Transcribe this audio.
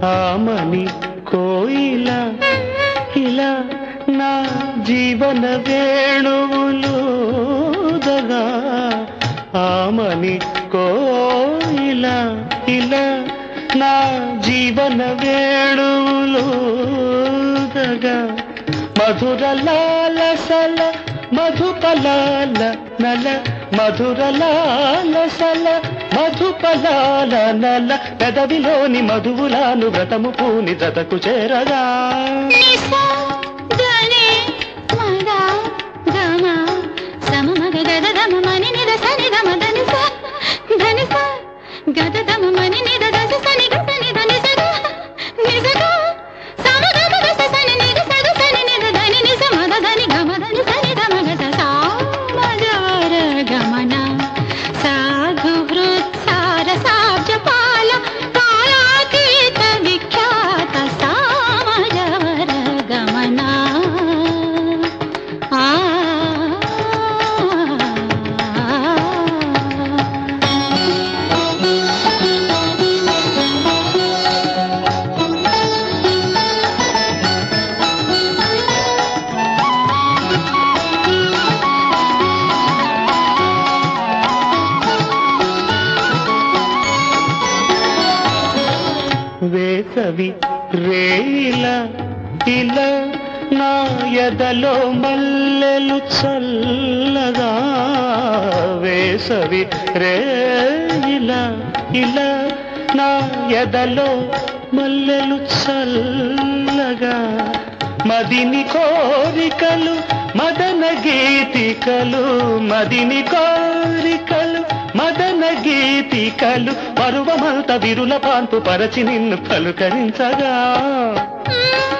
ఆమని కోయిల ఇలా నా జీవన వేణువులుదగా ఆమని కోయిల ఇలా నా జీవన వేణువులుదగా మధుర లాలసల మధుపలాల నల మధుర లాలసల మధుపలాల నల పెదవిలోని మధువులాను వ్రతము పూని జతకు చేరగా నిసా గనే మగా గమ సమమగ గద దమ మని నిద సని దమ దని స ధని స గద దమ మని నిద దస సని గ సని ధని స గ నిజ గ సమ గ గ దస సని నిద స గ సని నిద ధని నిజ మద ధని గమ ధని సని దమ గద సా మజవర గమన సాధు హృత్సార సాబ్జ పాల కాలాతీత విఖ్యాత సామజవర గమన ఆ వేసవి రేల ఇలా నా ఎదలో మల్లెలు చల్లగా వేసవి రేల ఇలా నా ఎదలో మల్లెలు చల్లగా మదిని కోరికలు మదన గీతికలు మదిని కోరికలు మదన గీతికలు పరువమంత విరుల పాంపు పరచి నిన్ను పలుకరించగా మ్మ్.